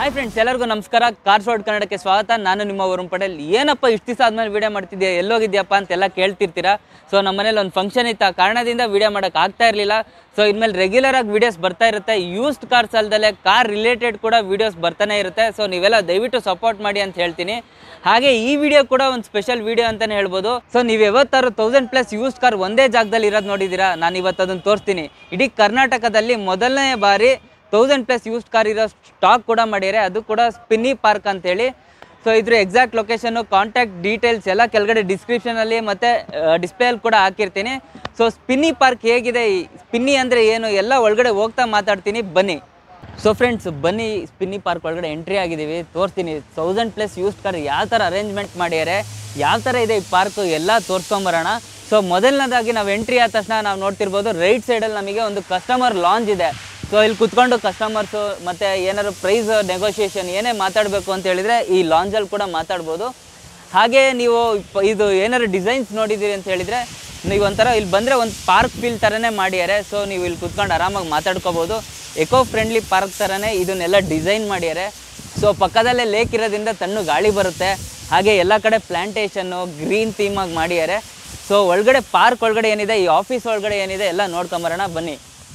Hi friends ಎಲ್ಲರಿಗೂ ನಮಸ್ಕಾರ car showed ಕನ್ನಡಕ್ಕೆ ಸ್ವಾಗತ ನಾನು ನಿಮ್ಮ ವರುಣ್ ಪಟೇಲ್ ಏನಪ್ಪ ಇಷ್ಟು ದಿವಸ ಆದ್ಮೇಲೆ ವಿಡಿಯೋ ಮಾಡ್ತಿದ್ಯಾ ಎಲ್ಲೋಗಿದ್ಯಪ್ಪ ಅಂತೆಲ್ಲ ಕೇಳ್ತಿರ್ತೀರಾ ಸೊ ನಮ್ಮ ಮನೇಲಿ ಒಂದು ಫಂಕ್ಷನ್ ಇತ್ತು ಆ ಕಾರಣದಿಂದ ವಿಡಿಯೋ ಮಾಡೋಕೆ ಆಗ್ತಾ ಇರಲಿಲ್ಲ ಸೊ ಇನ್ಮೇಲೆ ರೆಗ್ಯುಲರ್ ಆಗಿ ವಿಡಿಯೋಸ್ ಬರ್ತಾ ಇರುತ್ತೆ ಯೂಸ್ಡ್ ಕಾರ್ಸ್ ಅಲ್ದಲೆ ಕಾರ್ ರಿಲೇಟೆಡ್ ಕೂಡ ವಿಡಿಯೋಸ್ ಬರ್ತಾನೆ ಇರುತ್ತೆ ಸೊ ನೀವೆಲ್ಲ ದಯವಿಟ್ಟು ಸಪೋರ್ಟ್ ಮಾಡಿ ಅಂತ ಹೇಳ್ತೀನಿ ಹಾಗೆ ಈ ವಿಡಿಯೋ ಕೂಡ ಒಂದು ಸ್ಪೆಷಲ್ ವಿಡಿಯೋ ಅಂತಾನೆ ಹೇಳ್ಬೋದು ಸೊ ನೀವು ಯಾವತ್ತಾರು ತೌಸಂಡ್ ಪ್ಲಸ್ ಯೂಸ್ಡ್ ಕಾರ್ ಒಂದೇ ಜಾಗದಲ್ಲಿ ಇರೋದು ನೋಡಿದ್ದೀರಾ ನಾನು ಇವತ್ತು ಅದನ್ನು ತೋರಿಸ್ತೀನಿ ಇಡೀ ಕರ್ನಾಟಕದಲ್ಲಿ ಮೊದಲನೇ ಬಾರಿ ತೌಸಂಡ್ ಪ್ಲಸ್ ಯೂಸ್ಡ್ ಕಾರ್ ಇರೋ ಸ್ಟಾಕ್ ಕೂಡ ಮಾಡ್ಯಾರೆ ಅದು ಕೂಡ ಸ್ಪಿನ್ನಿ ಪಾರ್ಕ್ ಅಂತೇಳಿ ಸೊ ಇದ್ರ ಎಕ್ಸಾಕ್ಟ್ ಲೊಕೇಶನ್ನು ಕಾಂಟ್ಯಾಕ್ಟ್ ಡೀಟೇಲ್ಸ್ ಎಲ್ಲ ಕೆಳಗಡೆ ಡಿಸ್ಕ್ರಿಪ್ಷನಲ್ಲಿ ಮತ್ತು ಡಿಸ್ಪ್ಲೇಯಲ್ಲಿ ಕೂಡ ಹಾಕಿರ್ತೀನಿ ಸೊ ಸ್ಪಿನ್ನಿ ಪಾರ್ಕ್ ಹೇಗಿದೆ ಈ ಸ್ಪಿನ್ನಿ ಅಂದರೆ ಏನು ಎಲ್ಲ ಒಳಗಡೆ ಹೋಗ್ತಾ ಮಾತಾಡ್ತೀನಿ ಬನ್ನಿ ಸೊ ಫ್ರೆಂಡ್ಸ್ ಬನ್ನಿ ಸ್ಪಿನ್ನಿ ಪಾರ್ಕ್ ಒಳಗಡೆ ಎಂಟ್ರಿ ಆಗಿದ್ದೀವಿ ತೋರಿಸ್ತೀನಿ ತೌಸಂಡ್ ಪ್ಲಸ್ ಯೂಸ್ಡ್ ಕಾರ್ ಯಾವ ಥರ ಅರೇಂಜ್ಮೆಂಟ್ ಮಾಡ್ಯಾರೆ ಯಾವ ಥರ ಇದೆ ಈ ಪಾರ್ಕು ಎಲ್ಲ ತೋರಿಸ್ಕೊಂಬರೋಣ ಸೊ ಮೊದಲನೇದಾಗಿ ನಾವು ಎಂಟ್ರಿ ಆದ ತಕ್ಷಣ ನಾವು ನೋಡ್ತಿರ್ಬೋದು ರೈಟ್ ಸೈಡಲ್ಲಿ ನಮಗೆ ಒಂದು ಕಸ್ಟಮರ್ ಲಾಂಜ್ ಇದೆ ಸೊ ಇಲ್ಲಿ ಕುತ್ಕೊಂಡು ಕಸ್ಟಮರ್ಸು ಮತ್ತು ಏನಾದ್ರು ಪ್ರೈಸ್ ನೆಗೋಷಿಯೇಷನ್ ಏನೇ ಮಾತಾಡಬೇಕು ಅಂತ ಹೇಳಿದರೆ ಈ ಲಾಂಜಲ್ಲಿ ಕೂಡ ಮಾತಾಡ್ಬೋದು ಹಾಗೆ ನೀವು ಪ- ಇದು ಏನಾದ್ರು ಡಿಸೈನ್ಸ್ ನೋಡಿದ್ದೀರಿ ಅಂತ ಹೇಳಿದರೆ ನೀವು ಒಂಥರ ಇಲ್ಲಿ ಬಂದರೆ ಒಂದು ಪಾರ್ಕ್ ಫೀಲ್ ಥರನೇ ಮಾಡ್ಯಾರೆ ಸೊ ನೀವು ಇಲ್ಲಿ ಕುತ್ಕೊಂಡು ಆರಾಮಾಗಿ ಮಾತಾಡ್ಕೋಬೋದು ಎಕೋ ಫ್ರೆಂಡ್ಲಿ ಪಾರ್ಕ್ ಥರನೇ ಇದನ್ನೆಲ್ಲ ಡಿಸೈನ್ ಮಾಡ್ಯಾರೆ ಸೊ ಪಕ್ಕದಲ್ಲೇ ಲೇಕ್ ಇರೋದ್ರಿಂದ ತಣ್ಣು ಗಾಳಿ ಬರುತ್ತೆ ಹಾಗೆ ಎಲ್ಲ ಕಡೆ ಪ್ಲ್ಯಾಂಟೇಷನ್ನು ಗ್ರೀನ್ ಥೀಮಾಗಿ ಮಾಡ್ಯಾರೆ ಸೊ ಒಳಗಡೆ ಪಾರ್ಕ್ ಒಳಗಡೆ ಏನಿದೆ ಈ ಆಫೀಸ್ ಒಳಗಡೆ ಏನಿದೆ ಎಲ್ಲ ನೋಡ್ಕೊಂಬರೋಣ ಬನ್ನಿ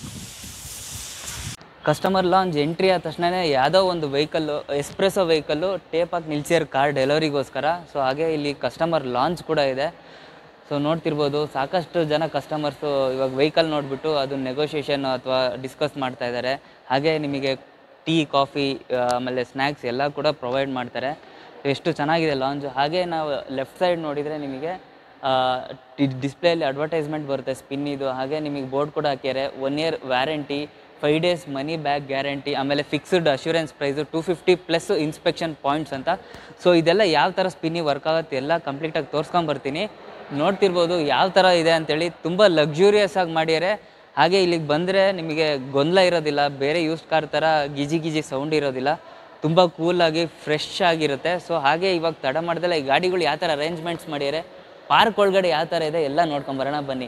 ಕಸ್ಟಮರ್ ಲಾಂಜ್ ಎಂಟ್ರಿ ಆದ ತಕ್ಷಣನೇ ಯಾವುದೋ ಒಂದು ವೆಹಿಕಲ್ಲು ಎಸ್ಪ್ರೆಸೋ ವೆಹಿಕಲ್ಲು ಟೇಪ್ ಹಾಕಿ ನಿಲ್ಸಿರೋ ಕಾರ್ ಡೆಲಿವರಿಗೋಸ್ಕರ ಸೊ ಹಾಗೆ ಇಲ್ಲಿ ಕಸ್ಟಮರ್ ಲಾಂಚ್ ಕೂಡ ಇದೆ ಸೊ ನೋಡ್ತಿರ್ಬೋದು ಸಾಕಷ್ಟು ಜನ ಕಸ್ಟಮರ್ಸು ಇವಾಗ ವೆಹಿಕಲ್ ನೋಡಿಬಿಟ್ಟು ಅದು ನೆಗೋಷಿಯೇಷನ್ ಅಥವಾ ಡಿಸ್ಕಸ್ ಮಾಡ್ತಾ ಇದ್ದಾರೆ ಹಾಗೆ ನಿಮಗೆ ಟೀ ಕಾಫಿ ಆಮೇಲೆ ಸ್ನ್ಯಾಕ್ಸ್ ಎಲ್ಲ ಕೂಡ ಪ್ರೊವೈಡ್ ಮಾಡ್ತಾರೆ ಎಷ್ಟು ಚೆನ್ನಾಗಿದೆ ಲಾಂಜ್ ಹಾಗೆ ನಾವು ಲೆಫ್ಟ್ ಸೈಡ್ ನೋಡಿದರೆ ನಿಮಗೆ ಡಿಸ್ಪ್ಲೇಯಲ್ಲಿ ಅಡ್ವರ್ಟೈಸ್ಮೆಂಟ್ ಬರುತ್ತೆ ಸ್ಪಿನ್ ಇದು ಹಾಗೆ ನಿಮಗೆ ಬೋರ್ಡ್ ಕೂಡ ಹಾಕ್ಯಾರೆ one year warranty five days money back guarantee ಆಮೇಲೆ fixed assurance price two fifty plus inspection points ಅಂತ ಸೊ ಇದೆಲ್ಲ ಯಾವ ಥರ ಸ್ಪಿನ್ನಿ ವರ್ಕ್ ಆಗುತ್ತೆ ಎಲ್ಲ ಕಂಪ್ಲೀಟಾಗಿ ತೋರಿಸ್ಕೊಂಬರ್ತೀನಿ ನೋಡ್ತಿರ್ಬೋದು ಯಾವ ಥರ ಇದೆ ಅಂತೇಳಿ ತುಂಬ ಲಕ್ಸುರಿಯಸ್ ಆಗಿ ಮಾಡ್ಯಾರೆ ಹಾಗೆ ಇಲ್ಲಿಗೆ ಬಂದರೆ ನಿಮಗೆ ಗೊಂದಲ ಇರೋದಿಲ್ಲ ಬೇರೆ ಯೂಸ್ ಕಾರ್ ಥರ ಗಿಜಿ ಗಿಜಿ ಸೌಂಡ್ ಇರೋದಿಲ್ಲ ತುಂಬ ಕೂಲಾಗಿ ಫ್ರೆಶ್ ಆಗಿರುತ್ತೆ ಸೊ ಹಾಗೆ ಇವಾಗ ತಡ ಮಾಡ್ದಲ್ಲ ಈ ಗಾಡಿಗಳು ಯಾವ ಥರ ಅರೇಂಜ್ಮೆಂಟ್ಸ್ ಮಾಡ್ಯಾರೆ ಪಾರ್ಕ್ ಒಳಗಡೆ ಯಾವ ಥರ ಇದೆ ಎಲ್ಲ ನೋಡ್ಕೊಂಬರೋಣ ಬನ್ನಿ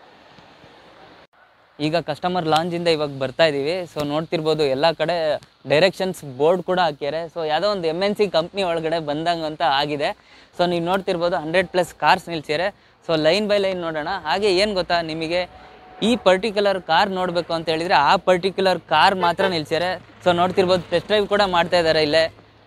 ಈಗ ಕಸ್ಟಮರ್ ಲಾಂಜಿಂದ ಇವಾಗ ಬರ್ತಾ ಇದ್ದೀವಿ ಸೊ ನೋಡ್ತಿರ್ಬೋದು ಎಲ್ಲ ಕಡೆ ಡೈರೆಕ್ಷನ್ಸ್ ಬೋರ್ಡ್ ಕೂಡ ಹಾಕ್ಯಾರೆ ಸೊ ಯಾವುದೋ ಒಂದು ಎಮ್ ಎನ್ ಸಿ ಕಂಪ್ನಿ ಒಳಗಡೆ ಬಂದಂಗೆ ಅಂತ ಆಗಿದೆ ಸೊ ನೀವು ನೋಡ್ತಿರ್ಬೋದು ಹಂಡ್ರೆಡ್ ಪ್ಲಸ್ ಕಾರ್ಸ್ ನಿಲ್ಸಿದ್ದಾರೆ ಸೊ ಲೈನ್ ಬೈ ಲೈನ್ ನೋಡೋಣ ಹಾಗೆ ಏನು ಗೊತ್ತಾ ನಿಮಗೆ ಈ ಪರ್ಟಿಕ್ಯುಲರ್ ಕಾರ್ ನೋಡಬೇಕು ಅಂತ ಹೇಳಿದರೆ ಆ ಪರ್ಟಿಕ್ಯುಲರ್ ಕಾರ್ ಮಾತ್ರ ನಿಲ್ಸಿದ್ದಾರೆ ಸೊ ನೋಡ್ತಿರ್ಬೋದು ಟೆಸ್ಟ್ ಡ್ರೈವ್ ಕೂಡ ಮಾಡ್ತಾ ಇದ್ದಾರೆ ಇಲ್ಲೇ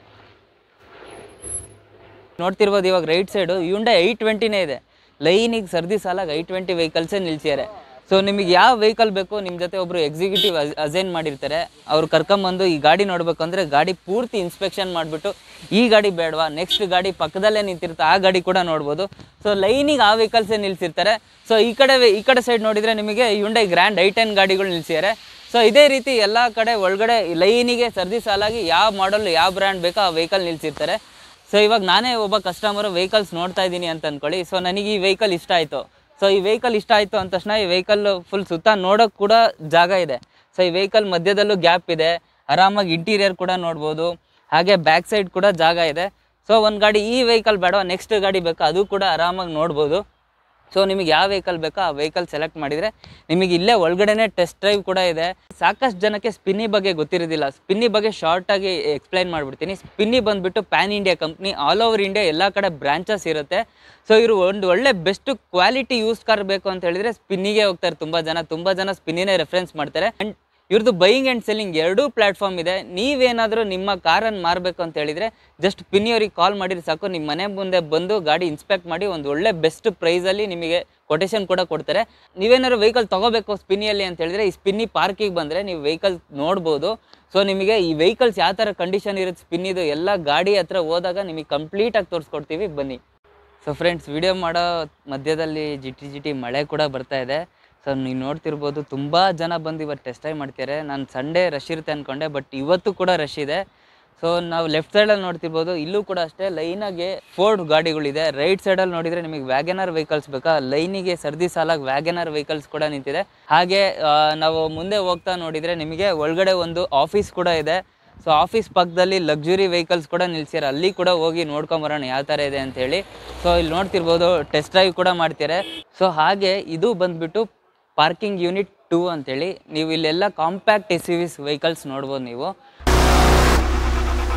ನೋಡ್ತಿರ್ಬೋದು ಇವಾಗ ರೈಟ್ ಸೈಡು ಯುಂಡೆ ಐ ಟ್ವೆಂಟಿನೇ ಇದೆ ಲೈನಿಗೆ ಸರ್ದಿ ಸಾಲಾಗಿ ಐ ಟ್ವೆಂಟಿ ವೆಹಿಕಲ್ಸೇ ನಿಲ್ಸಿದ್ದಾರೆ ಸೊ ನಿಮಗೆ ಯಾವ ವೆಹಿಕಲ್ ಬೇಕು ನಿಮ್ಮ ಜೊತೆ ಒಬ್ಬರು ಎಕ್ಸಿಕ್ಯೂಟಿವ್ ಅಸೈನ್ ಮಾಡಿರ್ತಾರೆ ಅವ್ರು ಕರ್ಕೊಂಬಂದು ಈ ಗಾಡಿ ನೋಡಬೇಕು ಅಂದರೆ ಗಾಡಿ ಪೂರ್ತಿ ಇನ್ಸ್ಪೆಕ್ಷನ್ ಮಾಡಿಬಿಟ್ಟು ಈ ಗಾಡಿ ಬೇಡವಾ ನೆಕ್ಸ್ಟ್ ಗಾಡಿ ಪಕ್ಕದಲ್ಲೇ ನಿಂತಿರುತ್ತೆ ಆ ಗಾಡಿ ಕೂಡ ನೋಡ್ಬೋದು ಸೊ ಲೈನಿಗೆ ಆ ವೆಹಿಕಲ್ಸೇ ನಿಲ್ಸಿರ್ತಾರೆ ಸೊ ಈ ಕಡೆ ವೆ- ಈ ಕಡೆ ಸೈಡ್ ನೋಡಿದರೆ ನಿಮಗೆ ಯುಂಡೈ ಗ್ರ್ಯಾಂಡ್ ಐ ಟೆನ್ ಗಾಡಿಗಳು ನಿಲ್ಸಿದ್ದಾರೆ ಸೊ ಇದೇ ರೀತಿ ಎಲ್ಲ ಕಡೆ ಒಳಗಡೆ ಲೈನಿಗೆ ಸರ್ದಿ ಸಾಲಾಗಿ ಯಾವ ಮಾಡಲ್ ಯಾವ ಬ್ರ್ಯಾಂಡ್ ಬೇಕೋ ಆ ವೆಹಿಕಲ್ ನಿಲ್ಸಿರ್ತಾರೆ ಸೊ ಇವಾಗ ನಾನೇ ಒಬ್ಬ ಕಸ್ಟಮರ್ ವೆಹಿಕಲ್ಸ್ ನೋಡ್ತಾ ಇದ್ದೀನಿ ಅಂತ ಅನ್ಕೊಳ್ಳಿ ಸೊ ನನಗೆ ಈ ವೆಹಿಕಲ್ ಇಷ್ಟ ಆಯಿತು ಸೊ ಈ ವೆಹಿಕಲ್ ಇಷ್ಟ ಆಯಿತು ಅಂದ ತಕ್ಷಣ ಈ ವೆಹಿಕಲ್ ಫುಲ್ ಸುತ್ತ ನೋಡೋಕೆ ಕೂಡ ಜಾಗ ಇದೆ ಸೊ ಈ ವೆಹಿಕಲ್ ಮಧ್ಯದಲ್ಲೂ ಗ್ಯಾಪ್ ಇದೆ ಆರಾಮಾಗಿ ಇಂಟೀರಿಯರ್ ಕೂಡ ನೋಡ್ಬೋದು ಹಾಗೆ ಬ್ಯಾಕ್ ಸೈಡ್ ಕೂಡ ಜಾಗ ಇದೆ ಸೊ ಒಂದು ಗಾಡಿ ಈ ವೆಹಿಕಲ್ ಬೇಡ ನೆಕ್ಸ್ಟ್ ಗಾಡಿ ಬೇಕಾ ಅದು ಕೂಡ ಆರಾಮಾಗಿ ನೋಡ್ಬೋದು ಸೊ ನಿಮಗೆ ಯಾವ ವೆಹಿಕಲ್ ಬೇಕೋ ಆ ವೆಹಿಕಲ್ ಸೆಲೆಕ್ಟ್ ಮಾಡಿದರೆ ನಿಮಗೆ ಇಲ್ಲೇ ಒಳಗಡೆನೆ ಟೆಸ್ಟ್ ಡ್ರೈವ್ ಕೂಡ ಇದೆ ಸಾಕಷ್ಟು ಜನಕ್ಕೆ ಸ್ಪಿನ್ನಿ ಬಗ್ಗೆ ಗೊತ್ತಿರೋದಿಲ್ಲ ಸ್ಪಿನ್ನಿ ಬಗ್ಗೆ ಶಾರ್ಟಾಗಿ ಎಕ್ಸ್ಪ್ಲೈನ್ ಮಾಡಿಬಿಡ್ತೀನಿ ಸ್ಪಿನ್ನಿ ಬಂದುಬಿಟ್ಟು pan India company all over India ಎಲ್ಲ ಕಡೆ ಬ್ರಾಂಚಸ್ ಇರುತ್ತೆ ಸೊ ಇವರು ಒಂದು ಒಳ್ಳೆ ಬೆಸ್ಟ್ ಕ್ವಾಲಿಟಿ ಯೂಸ್ ಕಾರ್ ಬೇಕು ಅಂತ ಹೇಳಿದರೆ ಸ್ಪಿನ್ನಿಗೆ ಹೋಗ್ತಾರೆ ತುಂಬ ಜನ ತುಂಬ ಜನ ಸ್ಪಿನ್ನಿನೇ ರೆಫರೆನ್ಸ್ ಮಾಡ್ತಾರೆ ಆ್ಯಂಡ್ ಇವ್ರದ್ದು ಬೈಯಿಂಗ್ ಆ್ಯಂಡ್ ಸೆಲ್ಲಿಂಗ್ ಎರಡೂ ಪ್ಲಾಟ್ಫಾರ್ಮ್ ಇದೆ ನೀವೇನಾದರೂ ನಿಮ್ಮ ಕಾರನ್ನು ಮಾರಬೇಕು ಅಂತ ಹೇಳಿದರೆ ಜಸ್ಟ್ ಪಿನ್ನಿಯವ್ರಿಗೆ ಕಾಲ್ ಮಾಡಿದ್ರೆ ಸಾಕು ನಿಮ್ಮ ಮನೆ ಮುಂದೆ ಬಂದು ಗಾಡಿ ಇನ್ಸ್ಪೆಕ್ಟ್ ಮಾಡಿ ಒಂದು ಒಳ್ಳೆ ಬೆಸ್ಟ್ ಪ್ರೈಸಲ್ಲಿ ನಿಮಗೆ ಕೊಟೇಶನ್ ಕೂಡ ಕೊಡ್ತಾರೆ ನೀವೇನಾದ್ರು ವೆಹಿಕಲ್ ತೊಗೋಬೇಕು ಸ್ಪಿನ್ನಿಯಲ್ಲಿ ಅಂತ ಹೇಳಿದ್ರೆ ಈ ಸ್ಪಿನ್ನಿ ಪಾರ್ಕಿಗೆ ಬಂದರೆ ನೀವು ವೆಹಿಕಲ್ ನೋಡ್ಬೋದು ಸೊ ನಿಮಗೆ ಈ ವೆಹಿಕಲ್ಸ್ ಯಾವ ಥರ ಕಂಡೀಷನ್ ಇರುತ್ತೆ ಸ್ಪಿನ್ನಿದು ಎಲ್ಲ ಗಾಡಿ ಹತ್ರ ಹೋದಾಗ ನಿಮಗೆ ಕಂಪ್ಲೀಟಾಗಿ ತೋರಿಸ್ಕೊಡ್ತೀವಿ ಬನ್ನಿ ಸೊ ಫ್ರೆಂಡ್ಸ್ ವಿಡಿಯೋ ಮಾಡೋ ಮಧ್ಯದಲ್ಲಿ ಜಿಟಿ ಜಿಟಿ ಮಳೆ ಕೂಡ ಬರ್ತಾ ಇದೆ ಸೊ ನೀವು ನೋಡ್ತಿರ್ಬೋದು ತುಂಬ ಜನ ಬಂದು ಇವತ್ತು ಟೆಸ್ಟ್ ಡ್ರೈವ್ ಮಾಡ್ತಾರೆ ನಾನು ಸಂಡೇ ರಶ್ ಇರುತ್ತೆ ಅಂದ್ಕೊಂಡೆ ಬಟ್ ಇವತ್ತು ಕೂಡ ರಶ್ ಇದೆ ಸೊ ನಾವು ಲೆಫ್ಟ್ ಸೈಡಲ್ಲಿ ನೋಡ್ತಿರ್ಬೋದು ಇಲ್ಲೂ ಕೂಡ ಅಷ್ಟೇ ಲೈನಾಗೆ ಫೋರ್ಡ್ ಗಾಡಿಗಳಿದೆ ರೈಟ್ ಸೈಡಲ್ಲಿ ನೋಡಿದರೆ ನಿಮಗೆ ವ್ಯಾಗನರ್ ವೆಹಿಕಲ್ಸ್ ಬೇಕಾ ಲೈನಿಗೆ ಸರ್ದಿ ಸಾಲಾಗಿ ವ್ಯಾಗನರ್ ವೆಹಿಕಲ್ಸ್ ಕೂಡ ನಿಂತಿದೆ ಹಾಗೆ ಆ, ನಾವು ಮುಂದೆ ಹೋಗ್ತಾ ನೋಡಿದರೆ ನಿಮಗೆ ಒಳಗಡೆ ಒಂದು ಆಫೀಸ್ ಕೂಡ ಇದೆ ಸೊ ಆಫೀಸ್ ಪಕ್ಕದಲ್ಲಿ ಲಕ್ಸುರಿ ವೆಹಿಕಲ್ಸ್ ಕೂಡ ನಿಲ್ಸ್ಯಾರ ಅಲ್ಲಿ ಕೂಡ ಹೋಗಿ ನೋಡ್ಕೊಂಬರೋಣ ಯಾವ ಥರ ಇದೆ ಅಂತ ಹೇಳಿ ಸೊ ಇಲ್ಲಿ ನೋಡ್ತಿರ್ಬೋದು ಟೆಸ್ಟ್ ಡ್ರೈವ್ ಕೂಡ ಮಾಡ್ತಾರೆ ಸೊ ಹಾಗೆ ಇದು ಬಂದ್ಬಿಟ್ಟು ಪಾರ್ಕಿಂಗ್ ಯೂನಿಟ್ ಟೂ ಅಂತೇಳಿ ನೀವು ಇಲ್ಲೆಲ್ಲ ಕಾಂಪ್ಯಾಕ್ಟ್ ಎಸ್ ಯು ವಿಸ್ ವೆಹಿಕಲ್ಸ್ ನೋಡ್ಬೋದು ನೀವು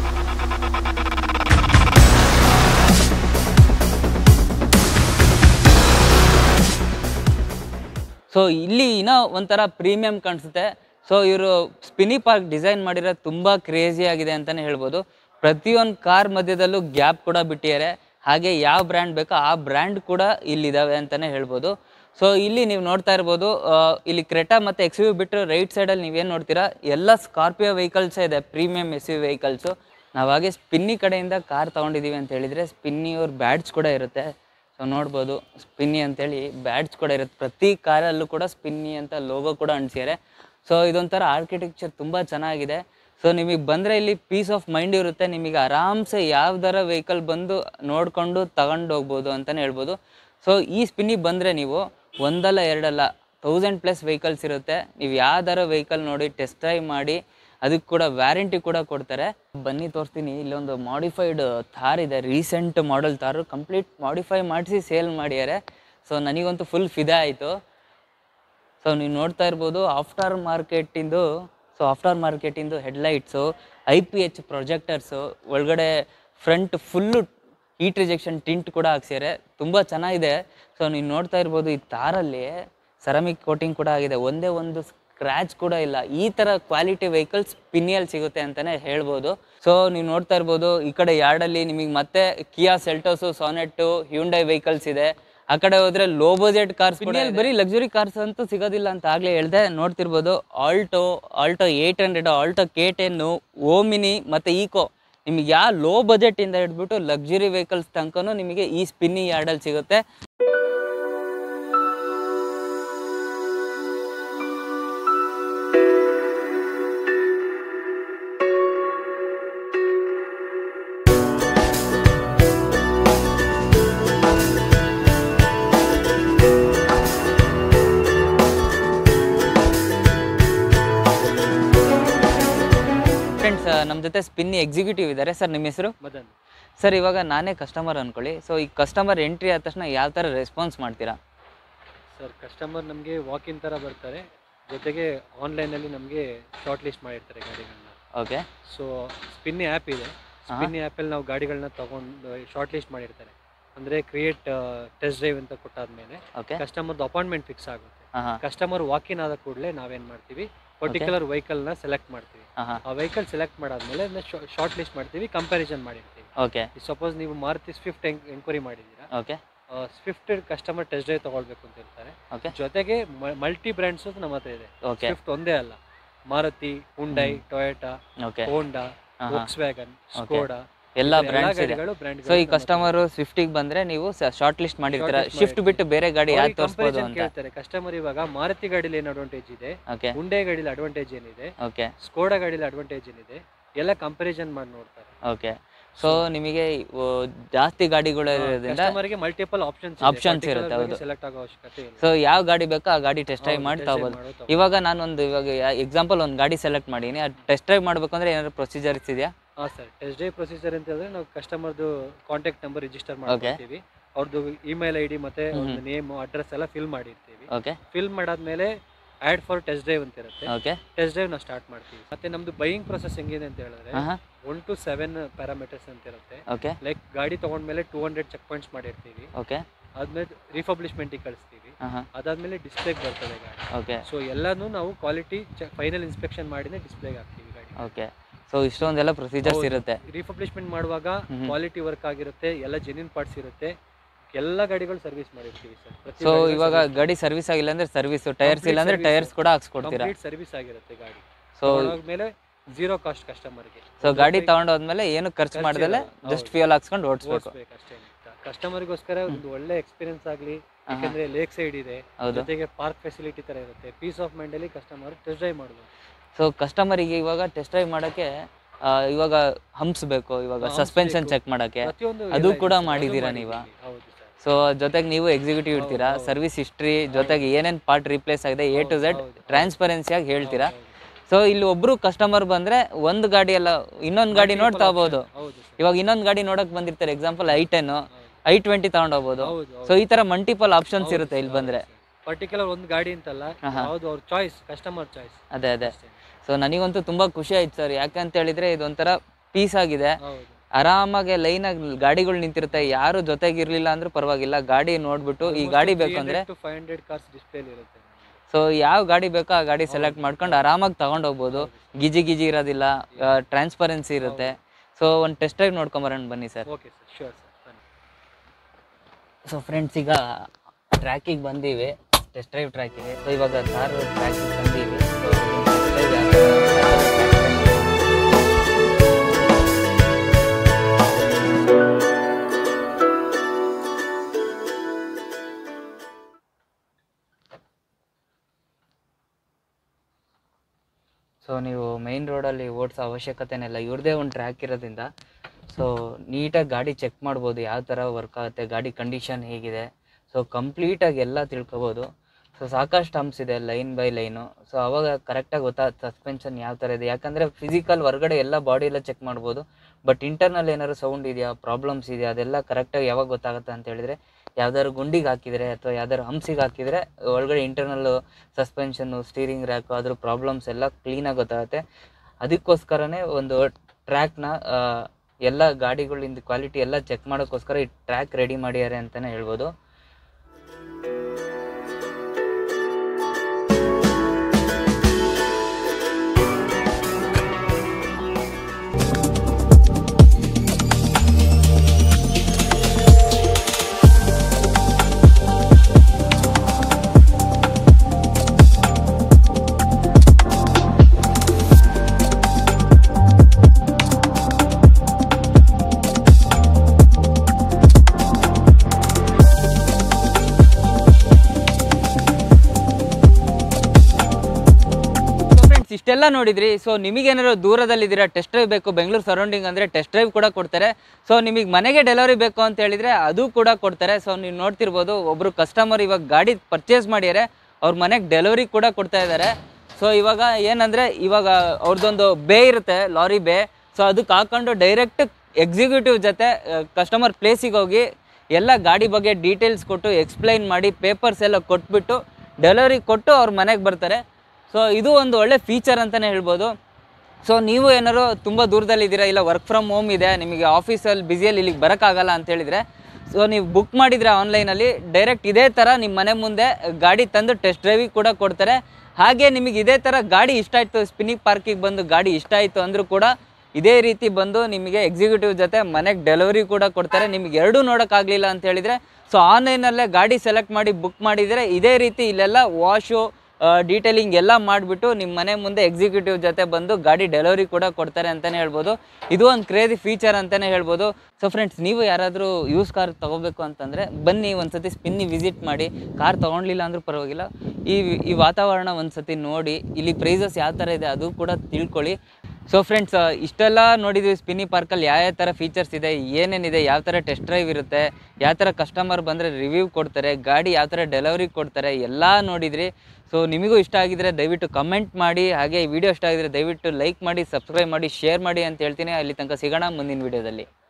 ಸೊ ಇಲ್ಲಿ ಇನ್ನೂ ಒಂಥರ ಪ್ರೀಮಿಯಂ ಕಾಣಿಸುತ್ತೆ ಸೊ ಇವರು ಸ್ಪಿನಿ ಪಾರ್ಕ್ ಡಿಸೈನ್ ಮಾಡಿರೋದು ತುಂಬ ಕ್ರೇಜಿ ಆಗಿದೆ ಅಂತಲೇ ಹೇಳ್ಬೋದು ಪ್ರತಿಯೊಂದು ಕಾರ್ ಮಧ್ಯದಲ್ಲೂ ಗ್ಯಾಪ್ ಕೂಡ ಬಿಟ್ಟಿದ್ದಾರೆ ಹಾಗೆ ಯಾವ ಬ್ರ್ಯಾಂಡ್ ಬೇಕೋ ಆ ಬ್ರ್ಯಾಂಡ್ ಕೂಡ ಇಲ್ಲಿದ್ದಾವೆ ಅಂತಲೇ ಹೇಳ್ಬೋದು ಸೊ ಇಲ್ಲಿ ನೀವು ನೋಡ್ತಾ ಇರ್ಬೋದು ಆ, ಇಲ್ಲಿ ಕ್ರೆಟಾ ಮತ್ತು ಎಕ್ಸ್ ಯು ಬಿಟ್ಟು ರೈಟ್ ಸೈಡಲ್ಲಿ ನೀವೇನು ನೋಡ್ತೀರಾ ಎಲ್ಲ ಸ್ಕಾರ್ಪಿಯೋ ವೆಹಿಕಲ್ಸೇ ಇದೆ ಪ್ರೀಮಿಯಂ ಎಸ್ ಯು ವೆಹಿಕಲ್ಸು ನಾವು ಹಾಗೆ ಸ್ಪಿನ್ನಿ ಕಡೆಯಿಂದ ಕಾರ್ ತೊಗೊಂಡಿದ್ದೀವಿ ಅಂತ ಹೇಳಿದರೆ ಸ್ಪಿನ್ನಿ ಅವ್ರ ಬ್ಯಾಡ್ಜ್ ಕೂಡ ಇರುತ್ತೆ ಸೊ ನೋಡ್ಬೋದು ಸ್ಪಿನ್ನಿ ಅಂತೇಳಿ ಬ್ಯಾಡ್ಜ್ ಕೂಡ ಇರುತ್ತೆ ಪ್ರತಿ ಕಾರಲ್ಲೂ ಕೂಡ ಸ್ಪಿನ್ನಿ ಅಂತ ಲೋಗೋ ಕೂಡ ಅಂಟಿಸಿದ್ದಾರೆ ಸೊ ಇದೊಂಥರ ಆರ್ಕಿಟೆಕ್ಚರ್ ತುಂಬ ಚೆನ್ನಾಗಿದೆ ಸೊ ನಿಮಗೆ ಬಂದರೆ ಇಲ್ಲಿ ಪೀಸ್ ಆಫ್ ಮೈಂಡ್ ಇರುತ್ತೆ ನಿಮಗೆ ಆರಾಮ್ಸೆ ಯಾವ್ದಾರ ವೆಹಿಕಲ್ ಬಂದು ನೋಡಿಕೊಂಡು ತಗೊಂಡು ಹೋಗ್ಬೋದು ಅಂತಲೇ ಹೇಳ್ಬೋದು ಸೊ ಈ ಸ್ಪಿನ್ನಿಗೆ ಬಂದರೆ ನೀವು ಒಂದಲ್ಲ ಎರಡಲ್ಲ ತೌಸಂಡ್ ಪ್ಲಸ್ ವೆಹಿಕಲ್ಸ್ ಇರುತ್ತೆ ನೀವು ಯಾವ್ದಾರ ವೆಹಿಕಲ್ ನೋಡಿ ಟೆಸ್ಟ್ ಡ್ರೈವ್ ಮಾಡಿ ಅದಕ್ಕೆ ಕೂಡ ವ್ಯಾರಂಟಿ ಕೂಡ ಕೊಡ್ತಾರೆ ಬನ್ನಿ ತೋರಿಸ್ತೀನಿ ಇಲ್ಲೊಂದು ಮಾಡಿಫೈಡ್ ಥಾರ್ ಇದೆ recent model Thar complete modify ಮಾಡಿಸಿ ಸೇಲ್ ಮಾಡ್ಯಾರೆ ಸೊ ನನಗಂತೂ ಫುಲ್ ಫಿದಾ ಆಯಿತು ಸೊ ನೀವು ನೋಡ್ತಾ ಇರ್ಬೋದು ಆಫ್ಟರ್ ಮಾರ್ಕೆಟಿಂದು ಸೊ ಆಫ್ಟರ್ ಮಾರ್ಕೆಟಿಂದು headlights I P H projectors ಒಳಗಡೆ front full heat rejection tint ಕೂಡ ಹಾಕ್ಸಿದ್ದಾರೆ ತುಂಬ ಚೆನ್ನಾಗಿದೆ ಸೊ ನೀವು ನೋಡ್ತಾ ಇರ್ಬೋದು ಈ ತಾರಲ್ಲಿ ಸೆರಾಮಿಕ್ ಕೋಟಿಂಗ್ ಕೂಡ ಆಗಿದೆ ಒಂದೇ ಒಂದು ಸ್ಕ್ರ್ಯಾಚ್ ಕೂಡ ಇಲ್ಲ ಈ ಥರ ಕ್ವಾಲಿಟಿ ವೆಹಿಕಲ್ಸ್ ಪಿನ್ನಿಯಲ್ಲಿ ಸಿಗುತ್ತೆ ಅಂತಲೇ ಹೇಳ್ಬೋದು ಸೊ ನೀವು ನೋಡ್ತಾ ಇರ್ಬೋದು ಈ ಕಡೆ ಯಾರ್ಡಲ್ಲಿ ನಿಮಗೆ ಮತ್ತೆ ಕಿಯಾ ಸೆಲ್ಟೋಸು ಸಾನೆಟ್ಟು ಹ್ಯೂಂಡೈ ವೆಹಿಕಲ್ಸ್ ಇದೆ ಆ ಕಡೆ ಹೋದ್ರೆ ಲೋ ಬಜೆಟ್ ಕಾರ್ಸ್ ಬರೀ ಲಕ್ಸುರಿ ಕಾರ್ಸ್ ಅಂತೂ ಸಿಗೋದಿಲ್ಲ ಅಂತ ಆಗ್ಲೇ ಹೇಳ್ದೆ ನೋಡ್ತಿರ್ಬೋದು Alto Alto eight hundred Alto K ten Omni ಮತ್ತೆ ಈಕೋ ನಿಮಗೆ ಯಾವ ಲೋ ಬಜೆಟ್ ಇಂದ ಹಿಡ್ಬಿಟ್ಟು ಲಕ್ಸುರಿ ವೆಹಿಕಲ್ಸ್ ತನಕನೂ ನಿಮಗೆ ಈ ಸ್ಪಿನ್ನಿ ಯಾರ್ಡಲ್ಲಿ ಸಿಗುತ್ತೆ ಫ್ರೆಂಡ್ಸ್ ನಮ್ಮ ಜೊತೆ ಸ್ಪಿನ್ನಿ ಎಕ್ಸಿಕ್ಯೂಟಿವ್ ಇದ್ದಾರೆ ಸರ್ ನಿಮ್ಮ ಹೆಸರು ಮದನ್ ಸರ್ ಇವಾಗ ನಾನೇ ಕಸ್ಟಮರ್ ಅನ್ಕೊಳ್ಳಿ ಸೊ ಈ ಕಸ್ಟಮರ್ ಎಂಟ್ರಿ ಆದ ತಕ್ಷಣ ಯಾವ ಥರ ರೆಸ್ಪಾನ್ಸ್ ಮಾಡ್ತೀರಾ ಸರ್ ಕಸ್ಟಮರ್ ನಮಗೆ ವಾಕಿನ್ ಥರ ಬರ್ತಾರೆ ಜೊತೆಗೆ ಆನ್ಲೈನಲ್ಲಿ ನಮಗೆ ಶಾರ್ಟ್ ಲಿಸ್ಟ್ ಮಾಡಿರ್ತಾರೆ ಗಾಡಿಗಳನ್ನ ಓಕೆ ಸೊ ಸ್ಪಿನ್ನಿ ಆ್ಯಪ್ ಇದೆ ಸ್ಪಿನ್ನಿ ಆ್ಯಪಲ್ಲಿ ನಾವು ಗಾಡಿಗಳನ್ನ ತಗೊಂಡು ಶಾರ್ಟ್ ಲಿಸ್ಟ್ ಮಾಡಿರ್ತಾರೆ ಅಂದರೆ ಕ್ರಿಯೇಟ್ ಟೆಸ್ಟ್ ಡ್ರೈವ್ ಅಂತ ಕೊಟ್ಟಾದ್ಮೇಲೆ ಓಕೆ ಕಸ್ಟಮರ್ದು ಅಪಾಯಿಂಟ್ಮೆಂಟ್ ಫಿಕ್ಸ್ ಆಗುತ್ತೆ ಹಾಂ ಹಾಂ ಕಸ್ಟಮರ್ ವಾಕಿನ್ ಆದ ಕೂಡಲೇ ನಾವೇನು ಮಾಡ್ತೀವಿ ಪರ್ಟಿಕ್ಯುಲರ್ ವೆಹಿಕಲ್ನ ಸೆಲೆಕ್ಟ್ ಮಾಡ್ತೀವಿ ಹಾಂ ಹಾಂ ಆ ವೆಹಿಕಲ್ ಸೆಲೆಕ್ಟ್ ಮಾಡಾದ್ಮೇಲೆ ಶಾರ್ಟ್ ಲಿಸ್ಟ್ ಮಾಡ್ತೀವಿ ಕಂಪ್ಯಾರಿಸನ್ ಮಾಡಿರ್ತೀವಿ ಓಕೆ ಸಪೋಸ್ ನೀವು ಮಾರುತಿ ಸ್ವಿಫ್ಟ್ ಎಂಕ್ವೈರಿ ಮಾಡಿದ್ದೀರಾ okay Swift customer test drive ತಗೊಳ್ಬೇಕು ಅಂತ ಇರ್ತಾರೆ ಓಕೆ ಜೊತೆಗೆ ಮಲ್ಟಿ ಬ್ರ್ಯಾಂಡ್ಸ್ ನಮ್ಮ ಹತ್ರ ಇದೆ ಓಕೆ ಸ್ವಿಫ್ಟ್ ಒಂದೇ ಅಲ್ಲ Maruti Hyundai Toyota okay Honda ಹಾ, ಹಾ. ವೋಕ್ಸ್ ವ್ಯಾಗನ್ ಸ್ಕೋಡಾ ಎಲ್ಲ ಬ್ರ್ಯಾಂಡ್ಸ್ ಇದೆ ಗಾಡಿಗಳು ಬ್ರ್ಯಾಂಡ್ ಸೊ ಈ ಕಸ್ಟಮರು ಸ್ವಿಫ್ಟಿಗೆ ಬಂದ್ರೆ ನೀವು ಶಾರ್ಟ್ ಲಿಸ್ಟ್ ಮಾಡಿರ್ತೀರಾ list ಶಿಫ್ಟ್ ಬಿಟ್ಟು ಬೇರೆ ಗಾಡಿ ಯಾವ್ದು ತೋರಿಸ್ಬೋದು ಕಂಪ್ಯಾರಿಸನ್ ಅಂತ ಕೇಳ್ತಾರೆ ಕಸ್ಟಮರ್ ಇವಾಗ ಮಾರುತಿ ಗಾಡಿಲಿ ಏನು ಅಡ್ವಾಂಟೇಜ್ ಇದೆ ಓಕೆ ಹುಂಡೈ ಗಾಡಿಲಿ ಅಡ್ವಾಂಟೇಜ್ ಏನಿದೆ ಓಕೆ ಸ್ಕೋಡಾ ಗಾಡಿಲಿ ಅಡ್ವಾಂಟೇಜ್ ಏನಿದೆ ಎಲ್ಲ ಕಂಪ್ಯಾರಿಸನ್ ಮಾಡಿ ನೋಡ್ತಾರೆ ಓಕೆ ಸೊ ನಿಮಗೆ ಇವು ಜಾಸ್ತಿ ಗಾಡಿಗಳು ಇರೋದ್ರಿಂದ ಕಸ್ಟಮರ್ಗೆ ಮಲ್ಟಿಪಲ್ ಆಪ್ಷನ್ಸ್ Options ಇರುತ್ತೆ, ಹೌದು. ಸೆಲೆಕ್ಟ್ ಆಗೋ ಅವಶ್ಯಕತೆ ಇಲ್ಲ ಸೊ ಯಾವ ಗಾಡಿ ಬೇಕೋ ಆ ಗಾಡಿ ಟೆಸ್ಟ್ ಡ್ರೈವ್ ಹೌದು, ಮಾಡಿ test drive ತಗೋಬೋದು ಮಾಡು, ತಗೋ. ಇವಾಗ ನಾನೊಂದು ಇವಾಗ ಎಕ್ಸಾಂಪಲ್ ಒಂದು ಗಾಡಿ ಸೆಲೆಕ್ಟ್ ಮಾಡೀನಿ ಅದು ಟೆಸ್ಟ್ ಡ್ರೈವ್ ಮಾಡ್ಬೇಕಂದ್ರೆ ಏನಾದ್ರು ಪ್ರೊಸೀಜರ್ಸ್ ಇದೆಯಾ ಹಾಂ ಸರ್ ಟೆಸ್ಟ್ ಡ್ರೈವ್ ಪ್ರೊಸೀಜರ್ ಅಂತ ಹೇಳಿದ್ರೆ ನಾವು ಕಸ್ಟಮರ್ದು ಕಾಂಟ್ಯಾಕ್ಟ್ ನಂಬರ್ ರಿಜಿಸ್ಟರ್ ಮಾಡ್ಕೊಳ್ತೀವಿ ಅವ್ರದ್ದು ಇಮೇಲ್ ಐ ಡಿ ಮತ್ತೆ ಒಂದು ನೇಮ್ ಅಡ್ರೆಸ್ ಎಲ್ಲ ಫಿಲ್ ಮಾಡಿರ್ತೀವಿ ಓಕೆ ಫಿಲ್ ಮಾಡಾದ್ಮೇಲೆ ಆ್ಯಡ್ ಫಾರ್ ಟೆಸ್ಟ್ ಡ್ರೈವ್ ಅಂತ ಇರುತ್ತೆ ಓಕೆ ಟೆಸ್ಟ್ ಡ್ರೈವ್ ನಾವು ಸ್ಟಾರ್ಟ್ ಮಾಡ್ತೀವಿ ಮತ್ತೆ ನಮ್ದು ಬೈಯಿಂಗ್ ಪ್ರೊಸೆಸ್ ಹೆಂಗಿದೆ ಅಂತ ಹೇಳಿದ್ರೆ ಹಾಂ ಹಾಂ ಒನ್ ಟು ಸೆವೆನ್ ಪ್ಯಾರಾಮೀಟರ್ಸ್ ಅಂತ ಇರುತ್ತೆ ಓಕೆ ಲೈಕ್ ಗಾಡಿ ತಗೊಂಡ್ಮೇಲೆ ಟೂ ಹಂಡ್ರೆಡ್ ಚೆಕ್ ಪಾಯಿಂಟ್ಸ್ ಮಾಡಿರ್ತೀವಿ ಓಕೆ ಆದ್ಮೇಲೆ ರಿಫಬ್ಲಿಷ್ಮೆಂಟಿಗೆ ಕಳಿಸ್ತೀವಿ ಹಾಂ ಹಾಂ ಅದಾದ್ಮೇಲೆ ಡಿಸ್ಪ್ಲೇಗೆ ಬರ್ತದೆ ಗಾಡಿ ಓಕೆ ಸೊ ಎಲ್ಲಾನು ನಾವು ಕ್ವಾಲಿಟಿ ಫೈನಲ್ ಇನ್ಸ್ಪೆಕ್ಷನ್ ಮಾಡಿನೇ ಡಿಸ್ಪ್ಲೇಗೆ ಹಾಕ್ತೀವಿ ಗಾಡಿ ಓಕೆ ಸೊ ಇಷ್ಟೊಂದೆಲ್ಲ ಪ್ರೊಸೀಜರ್ಸ್ ಹೌದು. ಇರುತ್ತೆ ರಿಫಬ್ಲಿಷ್ಮೆಂಟ್ ಮಾಡುವಾಗ ಹ್ಮ್. ಕ್ವಾಲಿಟಿ ವರ್ಕ್ ಆಗಿರುತ್ತೆ ಎಲ್ಲ ಜೆನ್ಯೂನ್ ಪಾರ್ಟ್ಸ್ ಇರುತ್ತೆ ಎಲ್ಲ ಗಾಡಿಗಳು ಸರ್ವಿಸ್ ಮಾಡಿರ್ತೀವಿ ಸರ್ ಪ್ರತಿ ಸೊ ಇವಾಗ ಗಾಡಿ ಸರ್ವಿಸ್ ಆಗಿಲ್ಲ ಅಂದ್ರೆ ಸರ್ವಿಸ್ ಟೈರ್ಸ್ ಇಲ್ಲ ಅಂದ್ರೆ service. ಟೈರ್ಸ್ ಕೂಡ ಹಾಕ್ಸ್ಕೊಡ್ತೀರಾ ಕಂಪ್ಲೀಟ್ ಸರ್ವಿಸ್ ಆಗಿರುತ್ತೆ ಗಾಡಿ ಸೊ ಮೇಲೆ ಝೀರೋ ಕಾಸ್ಟ್ ಕಸ್ಟಮರ್ಗೆ ಸೊ ಗಾಡಿ ತಗೊಂಡೋದ್ಮೇಲೆ ಏನು ಖರ್ಚು ಖರ್ಚು ಮಾಡ್ದಲೆ ಇರಲ್ಲ. ಜಸ್ಟ್ ಹೌದು. ಫ್ಯೂಲ್ ಹಾಕ್ಸ್ಕೊಂಡು ಓಡಿಸ್ಬೇಕು ಅಷ್ಟೇ ಕಸ್ಟಮರ್ಗೋಸ್ಕರ ಒಂದು ಒಳ್ಳೆ ಎಕ್ಸ್ಪೀರಿಯನ್ಸ್ ಆಗಲಿ ಯಾಕಂದ್ರೆ ಲೇಕ್ ಸೈಡ್ ಇದೆ ಹೌದು ಜೊತೆಗೆ ಪಾರ್ಕ್ ಫೆಸಿಲಿಟಿ ತರ ಇರುತ್ತೆ ಪೀಸ್ ಆಫ್ ಮೈಂಡ್ ಅಲ್ಲಿ ಕಸ್ಟಮರ್ ಟೆಸ್ಟ್ ಡ್ರೈವ್ ಮಾಡ್ಬೋದು ಸೊ ಕಸ್ಟಮರಿಗೆ ಇವಾಗ ಟೆಸ್ಟ್ ಡ್ರೈವ್ ಮಾಡಕ್ಕೆ ಆ, ಇವಾಗ ಹಂಪ್ಸ್ ಬೇಕು ಇವಾಗ ಹಾ, humps ಸಸ್ಪೆನ್ಷನ್ ಬೇಕು. ಚೆಕ್ ಮಾಡಕ್ಕೆ ಪ್ರತಿಯೊಂದು ಅದು ಎಲ್ಲ ಕೂಡ ಇದೆ. ಅದು ಮಾಡಿದ್ದೀರಾ ಮಾಡಿದ್ದೀವಿ. ನೀವಾ? ಹೌದು ಸರ್ ಸೊ ಜೊತೆಗೆ ನೀವು ಎಕ್ಸಿಕ್ಯೂಟಿವ್ ಇರ್ತೀರಾ ಹೌದು. ಸರ್ವಿಸ್ ಹಿಸ್ಟ್ರಿ ಜೊತೆಗೆ ಏನೇನ್ ಪಾರ್ಟ್ ರಿಪ್ಲೇಸ್ ಆಗಿದೆ ಎ ಟು ಝೆಡ್ ಹೌದು. ಟ್ರಾನ್ಸ್ಪರೆನ್ಸಿಯಾಗಿ ಹೇಳ್ತೀರಾ ಸೊ ಇಲ್ಲಿ ಒಬ್ರು ಕಸ್ಟಮರ್ ಬಂದ್ರೆ ಒಂದು ಗಾಡಿ ಅಲ್ಲ ಇನ್ನೊಂದು ಗಾಡಿ ನೋಡಿ ತಗೋಬಹುದು ಹೌದು ಸರ್ ಇವಾಗ ಇನ್ನೊಂದು ಗಾಡಿ ನೋಡಕ್ ಬಂದಿರ್ತಾರೆ example i ten i twenty ತಗೊಂಡೋಗ್ಬೋದು ಹೌದು ಸೊ ಈ ತರ ಮಲ್ಟಿಪಲ್ ಆಪ್ಷನ್ಸ್ ಇರುತ್ತೆ ಇಲ್ಲಿ ಬಂದ್ರೆ ಪರ್ಟಿಕ್ಯುಲರ್ ಒಂದು ಗಾಡಿ ಅಂತಲ್ಲ ಯಾವ್ದು ಅವ್ರ ಚಾಯ್ಸ್ ಕಸ್ಟಮರ್ ಚಾಯ್ಸ್ ಅದೇ ಅದೇ ಸೊ ನನಗಂತೂ ತುಂಬಾ ಖುಷಿ ಆಯ್ತು ಸರ್ ಯಾಕಂತ ಹೇಳಿದ್ರೆ ಇದೊಂಥರ ಪೀಸ್ ಆಗಿದೆ ಹೌದು ಆರಾಮಾಗಿ ಲೈನ್ ಆಗಿ ಗಾಡಿಗಳು ನಿಂತಿರುತ್ತೆ ಯಾರು ಜೊತೆಗೆ ಇರ್ಲಿಲ್ಲ ಅಂದ್ರೆ ಪರವಾಗಿಲ್ಲ ಗಾಡಿ ನೋಡ್ಬಿಟ್ಟು ಈ ಗಾಡಿ ಬೇಕು ಅಂದ್ರೆ two five hundred cars display ಇರುತ್ತೆ ಸೊ ಯಾವ ಗಾಡಿ ಬೇಕೋ ಆ ಗಾಡಿ ಸೆಲೆಕ್ಟ್ ಮಾಡ್ಕೊಂಡು ಆರಾಮಾಗಿ ತಗೊಂಡು ಹೋಗ್ಬೋದು ಗಿಜಿ ಗಿಜಿ ಇರೋದಿಲ್ಲ ಟ್ರಾನ್ಸ್ಪರೆನ್ಸಿ ಇರುತ್ತೆ ಸೊ ಒಂದು ಟೆಸ್ಟ್ ಡ್ರೈವ್ ನೋಡ್ಕೊಂಬರೋಣ ಬನ್ನಿ sir okay sir sure sir ಬನ್ನಿ ಸೊ ಫ್ರೆಂಡ್ಸ್ ಈಗ ಟ್ರ್ಯಾಕಿಗೆ ಬಂದೀವಿ ಟೆಸ್ಟ್ ಡ್ರೈವ್ ಟ್ರ್ಯಾಕಿಗೆ ಸೊ ಇವಾಗ ಕಾರ್ ಟ್ರ್ಯಾಕಿಗೆ ಬಂದೀವಿ ಸೊ ಟೆಸ್ಟ್ ಡ್ರೈವ್ ಸೊ ನೀವು ಮೈನ್ ರೋಡಲ್ಲಿ ಓಡಿಸೋ ಅವಶ್ಯಕತೆನೇ ಇಲ್ಲ ಇವ್ರದ್ದೇ ಒಂದು ಟ್ರ್ಯಾಕ್ ಇರೋದ್ರಿಂದ ಸೊ ನೀಟಾಗಿ ಗಾಡಿ ಚೆಕ್ ಮಾಡ್ಬೋದು ಯಾವ ಥರ ವರ್ಕ್ ಆಗುತ್ತೆ ಗಾಡಿ ಕಂಡೀಷನ್ ಹೇಗಿದೆ ಸೊ ಕಂಪ್ಲೀಟಾಗಿ ಎಲ್ಲ ತಿಳ್ಕೊಬೋದು ಸೊ ಸಾಕಷ್ಟು ಹಂಪ್ಸ್ ಇದೆ ಲೈನ್ ಬೈ ಲೈನು ಸೊ ಅವಾಗ ಕರೆಕ್ಟಾಗಿ ಗೊತ್ತಾಗುತ್ತೆ ಸಸ್ಪೆನ್ಷನ್ ಯಾವ ಥರ ಇದೆ ಯಾಕಂದರೆ ಫಿಸಿಕಲ್ ಹೊರಗಡೆ ಎಲ್ಲ ಬಾಡಿ ಎಲ್ಲ ಚೆಕ್ ಮಾಡ್ಬೋದು ಬಟ್ ಇಂಟರ್ನಲ್ ಏನಾದ್ರು ಸೌಂಡ್ ಇದೆಯಾ ಪ್ರಾಬ್ಲಮ್ಸ್ ಇದೆಯಾ ಅದೆಲ್ಲ ಕರೆಕ್ಟಾಗಿ ಯಾವಾಗ ಗೊತ್ತಾಗುತ್ತೆ ಅಂತ ಹೇಳಿದ್ರೆ ಯಾವ್ದಾದ್ರು ಗುಂಡಿಗೆ ಹಾಕಿದರೆ ಅಥವಾ ಯಾವ್ದಾದ್ರು ಹಂಪ್ಸಿಗೆ ಹಾಕಿದರೆ ಒಳಗಡೆ ಇಂಟರ್ನಲ್ಲು ಸಸ್ಪೆನ್ಷನ್ನು ಸ್ಟೀರಿಂಗ್ ರ್ಯಾಕು ಅದ್ರ ಪ್ರಾಬ್ಲಮ್ಸ್ ಎಲ್ಲ ಕ್ಲೀನಾಗಿ ಗೊತ್ತಾಗುತ್ತೆ ಅದಕ್ಕೋಸ್ಕರನೇ ಒಂದು ಟ್ರ್ಯಾಕ್ನ ಎಲ್ಲ ಗಾಡಿಗಳಿಂದ ಕ್ವಾಲಿಟಿ ಎಲ್ಲ ಚೆಕ್ ಮಾಡೋಕ್ಕೋಸ್ಕರ ಈ ಟ್ರ್ಯಾಕ್ ರೆಡಿ ಮಾಡ್ಯಾರೆ ಅಂತಲೇ ಹೇಳ್ಬೋದು ಫ್ರೆಂಡ್ಸ್ ಇಷ್ಟೆಲ್ಲ ನೋಡಿದ್ರಿ ಸೊ ನಿಮಗೇನಾದ್ರು ದೂರದಲ್ಲಿದ್ದೀರಾ ಟೆಸ್ಟ್ ಡ್ರೈವ್ ಬೇಕು ಬೆಂಗಳೂರು ಸರೌಂಡಿಂಗ್ ಅಂದರೆ ಟೆಸ್ಟ್ ಡ್ರೈವ್ ಕೂಡ ಕೊಡ್ತಾರೆ ಸೊ ನಿಮಗೆ ಮನೆಗೆ ಡೆಲಿವರಿ ಬೇಕು ಅಂತ ಹೇಳಿದ್ರೆ ಅದು ಕೂಡ ಕೊಡ್ತಾರೆ ಸೊ ನೀವು ನೋಡ್ತಿರ್ಬೋದು ಒಬ್ಬರು ಕಸ್ಟಮರ್ ಇವಾಗ ಗಾಡಿ ಪರ್ಚೇಸ್ ಮಾಡ್ಯಾರೆ ಅವ್ರ ಮನೆಗೆ ಡೆಲಿವರಿ ಕೂಡ ಕೊಡ್ತಾ ಇದ್ದಾರೆ ಸೊ ಇವಾಗ ಏನಂದರೆ ಇವಾಗ ಅವ್ರದ್ದೊಂದು ಬೇ ಇರುತ್ತೆ ಲಾರಿ ಬೇ ಸೊ ಅದಕ್ಕೆ ಹಾಕೊಂಡು ಡೈರೆಕ್ಟ್ ಎಕ್ಸಿಕ್ಯೂಟಿವ್ ಜೊತೆ ಕಸ್ಟಮರ್ ಪ್ಲೇಸಿಗೆ ಹೋಗಿ ಎಲ್ಲ ಗಾಡಿ ಬಗ್ಗೆ ಡೀಟೇಲ್ಸ್ ಕೊಟ್ಟು ಎಕ್ಸ್ಪ್ಲೈನ್ ಮಾಡಿ ಪೇಪರ್ಸ್ ಎಲ್ಲ ಕೊಟ್ಬಿಟ್ಟು ಡೆಲಿವರಿ ಕೊಟ್ಟು ಅವ್ರ ಮನೆಗೆ ಬರ್ತಾರೆ ಸೊ ಇದು ಒಂದು ಒಳ್ಳೆ ಫೀಚರ್ ಅಂತಲೇ ಹೇಳ್ಬೋದು ಸೊ ನೀವು ಏನಾದ್ರು ತುಂಬ ದೂರದಲ್ಲಿದ್ದೀರಾ ಇಲ್ಲ ವರ್ಕ್ ಫ್ರಮ್ ಹೋಮ್ ಇದೆ ನಿಮಗೆ ಆಫೀಸಲ್ಲಿ ಬ್ಯುಸಿಯಲ್ಲಿ ಇಲ್ಲಿಗೆ ಬರೋಕ್ಕಾಗಲ್ಲ ಅಂತ ಹೇಳಿದರೆ ಸೊ ನೀವು ಬುಕ್ ಮಾಡಿದರೆ ಆನ್ಲೈನಲ್ಲಿ ಡೈರೆಕ್ಟ್ ಇದೇ ಥರ ನಿಮ್ಮ ಮನೆ ಮುಂದೆ ಗಾಡಿ ತಂದು ಟೆಸ್ಟ್ ಡ್ರೈವಿಗೆ ಕೂಡ ಕೊಡ್ತಾರೆ ಹಾಗೆ ನಿಮಗೆ ಇದೇ ಥರ ಗಾಡಿ ಇಷ್ಟ ಆಯಿತು ಸ್ಪಿನಿಂಗ್ ಪಾರ್ಕಿಗೆ ಬಂದು ಗಾಡಿ ಇಷ್ಟ ಆಯಿತು ಅಂದರೂ ಕೂಡ ಇದೇ ರೀತಿ ಬಂದು ನಿಮಗೆ ಎಕ್ಸಿಕ್ಯೂಟಿವ್ ಜೊತೆ ಮನೆಗೆ ಡೆಲಿವರಿ ಕೂಡ ಕೊಡ್ತಾರೆ ನಿಮಗೆ ಎರಡೂ ನೋಡೋಕ್ಕಾಗಲಿಲ್ಲ ಅಂತ ಹೇಳಿದರೆ ಸೊ ಆನ್ಲೈನಲ್ಲೇ ಗಾಡಿ ಸೆಲೆಕ್ಟ್ ಮಾಡಿ ಬುಕ್ ಮಾಡಿದರೆ ಇದೇ ರೀತಿ ಇಲ್ಲೆಲ್ಲ ವಾಶು ಡೀಟೇಲಿಂಗ್ ಎಲ್ಲ ಮಾಡಿಬಿಟ್ಟು ನಿಮ್ಮ ಮನೆ ಮುಂದೆ ಎಕ್ಸಿಕ್ಯೂಟಿವ್ ಜೊತೆ ಬಂದು ಗಾಡಿ ಡೆಲಿವರಿ ಕೂಡ ಕೊಡ್ತಾರೆ ಅಂತಲೇ ಹೇಳ್ಬೋದು ಇದು ಒಂದು ಕ್ರೇಜಿ ಫೀಚರ್ ಅಂತಲೇ ಹೇಳ್ಬೋದು ಸೊ ಫ್ರೆಂಡ್ಸ್ ನೀವು ಯಾರಾದರೂ ಯೂಸ್ ಕಾರ್ ತೊಗೋಬೇಕು ಅಂತಂದರೆ ಬನ್ನಿ ಒಂದು ಸತಿ ಸ್ಪಿನ್ನಿ ವಿಸಿಟ್ ಮಾಡಿ ಕಾರ್ ತೊಗೊಳ್ಲಿಲ್ಲ ಅಂದರೂ ಪರವಾಗಿಲ್ಲ ಈ ಈ ವಾತಾವರಣ ಒಂದು ಸತಿ ನೋಡಿ ಇಲ್ಲಿ ಪ್ರೈಸಸ್ ಯಾವ ಥರ ಇದೆ ಅದು ಕೂಡ ತಿಳ್ಕೊಳ್ಳಿ ಸೊ ಫ್ರೆಂಡ್ಸ್ ಇಷ್ಟೆಲ್ಲ ನೋಡಿದ್ವಿ ಸ್ಪಿನ್ನಿ ಪಾರ್ಕಲ್ಲಿ ಯಾವ ಯಾವ ಥರ ಫೀಚರ್ಸ್ ಇದೆ ಏನೇನಿದೆ ಯಾವ ಥರ ಟೆಸ್ಟ್ ಡ್ರೈವ್ ಇರುತ್ತೆ ಯಾವ ಥರ ಕಸ್ಟಮರ್ ಬಂದರೆ ರಿವ್ಯೂ ಕೊಡ್ತಾರೆ ಗಾಡಿ ಯಾವ ಥರ ಡೆಲಿವರಿ ಕೊಡ್ತಾರೆ ಎಲ್ಲ ನೋಡಿದ್ರಿ ಸೊ ನಿಮಗೂ ಇಷ್ಟ ಆಗಿದ್ರೆ ದಯವಿಟ್ಟು ಕಮೆಂಟ್ ಮಾಡಿ ಹಾಗೆ ಈ ವಿಡಿಯೋ ಇಷ್ಟ ಆಗಿದ್ರೆ ದಯವಿಟ್ಟು ಲೈಕ್ ಮಾಡಿ ಸಬ್ಸ್ಕ್ರೈಬ್ ಮಾಡಿ ಶೇರ್ ಮಾಡಿ ಅಂತ ಹೇಳ್ತೀನಿ ಅಲ್ಲಿ ತನಕ ಸಿಗೋಣ ಮುಂದಿನ ವಿಡಿಯೋದಲ್ಲಿ